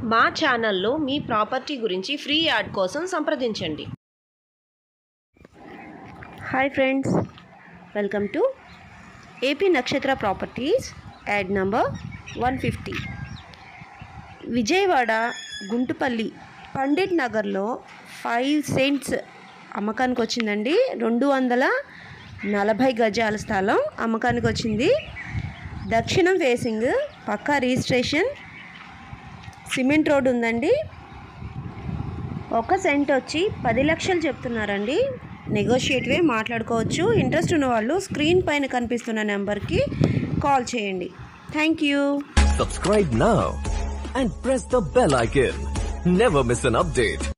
మా ఛానల్లో మీ ప్రాపర్టీ గురించి ఫ్రీ యాడ్ కోసం సంప్రదించండి hi friends welcome to AP Nakshatra properties ad number one fifty Vijayawada Guntupalli Pandit నగర్లో ఫైవ్ సెంట్స్ అమ్మకానికి వచ్చిందండి రెండు వందల నలభై గజాల స్థలం అమ్మకానికి వచ్చింది దక్షిణం ఫేసింగ్ పక్కా రిజిస్ట్రేషన్ సిమెంట్ రోడ్ ఉందండి ఒక సెంట్ వచ్చి పది లక్షలు చెప్తున్నారండి నెగోషియేటివే మాట్లాడుకోవచ్చు ఇంట్రెస్ట్ ఉన్న వాళ్ళు స్క్రీన్ పైన కనిపిస్తున్న నెంబర్కి కాల్ చేయండి thank you Subscribe now and press the bell icon. Never miss an update.